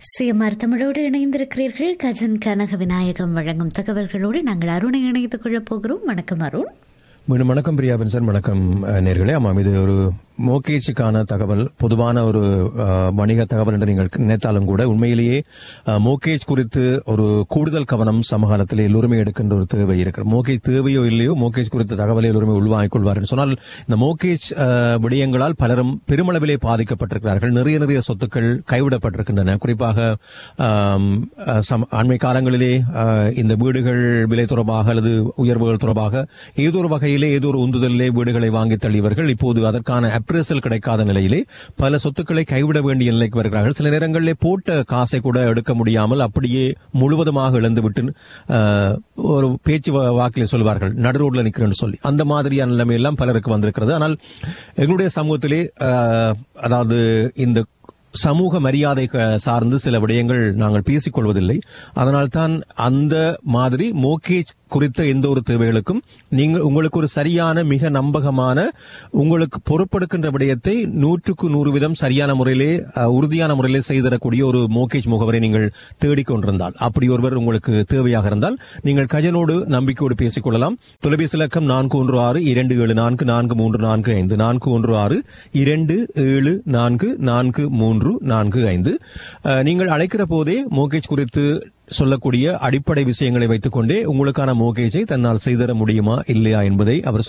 CMR தமிழோடு இணைந்திருக்கிறீர்கள் கஜன் கனக விநாயகம் வழங்கும் தகவல்களோடு நாங்கள் அருணை இணைத்துக் கொள்ளப் போகிறோம் வணக்கம் அருண் மீண்டும் வணக்கம் பிரியா பென்சன் வணக்கம் அஹ், நேர்களே ஆமாம் இது ஒரு மோகேஜுக்கான தகவல் பொதுவான ஒரு அஹ், வணிக தகவல் என்று நீங்கள் நினைத்தாலும் கூட உண்மையிலேயே அஹ், மோகேஜ் குறித்து ஒரு கூடுதல் கவனம் சமகாலத்தில் எல்லோருமே எடுக்கின்ற ஒரு தேவை இருக்கிறது மோகேஜ் தேவையோ இல்லையோ மோகேஜ் குறித்த தகவலை எல்லோருமே உள்வாங்கிக் கொள்வார் என்று சொன்னால் இந்த மோகேஜ் அஹ், விடயங்களால் பலரும் பெருமளவிலே பாதிக்கப்பட்டிருக்கிறார்கள் நிறைய நிறைய சொத்துக்கள் கைவிடப்பட்டிருக்கின்றன குறிப்பாக ஆம், அஹ், சம- அண்மை காலங்களிலே அஹ், இந்த வீடுகள் விலை தொடர்பாக அல்லது உயர்வுகள் தொடர்பாக ஏதோ ஒரு வகையிலே ஏதோ ஒரு உந்துதலிலே வீடுகளை வாங்கி தள்ளியவர்கள் இப்போது அதற்கான அப்ரேசல் கிடைக்காத நிலையிலே பல சொத்துக்களை கைவிட வேண்டிய நிலைக்கு வருகிறார்கள் சில நேரங்களிலே போட்ட காசை கூட எடுக்க முடியாமல் அப்படியே முழுவதுமாக இழந்துவிட்டு அஹ், ஒரு பேச்சு வா- வாக்கிலே சொல்வார்கள் நடு ரோட்ல நிக்கிறேன்னு சொல்லி அந்த மாதிரியான நிலைமை எல்லாம் பலருக்கு வந்திருக்கிறது ஆனால் எங்களுடைய சமூகத்திலே அஹ், அதாவது இந்த சமூக மரியாதை க- சார்ந்து சில விடயங்கள் நாங்கள் பேசிக் கொள்வதில்லை அதனால்தான் அந்த மாதிரி மோகேஜ் குறித்த எந்த ஒரு தேவைகளுக்கும் நீங்கள் உங்களுக்கு ஒரு சரியான மிக நம்பகமான உங்களுக்கு பொறுப்பெடுக்கின்ற விடயத்தை நூற்றுக்கு நூறு வீதம் சரியான முறையிலே அஹ், உறுதியான முறையிலே செய்திடக்கூடிய ஒரு மோகேஜ் முகவரை நீங்கள் தேடிக்கொண்டிருந்தால் அப்படி ஒருவர் உங்களுக்கு தேவையாக இருந்தால் நீங்கள் கஜனோடு நம்பிக்கையோடு பேசிக் கொள்ளலாம் தொலைபேசி இலக்கம் நான்கு ஒன்று ஆறு இரண்டு ஏழு நான்கு நான்கு மூன்று நான்கு ஐந்து நான்கு ஒன்று ஆறு இரண்டு ஏழு நான்கு நான்கு மூன்று நான்கு ஐந்து அஹ், நீங்கள் அழைக்கிற போதே மோகேஜ் குறித்து சொல்லக்கூடிய அடிப்படை விஷயங்களை வைத்துக்கொண்டே உங்களுக்கான மோகேஜை தன்னால் செய்திட முடியுமா இல்லையா என்பதை அவர்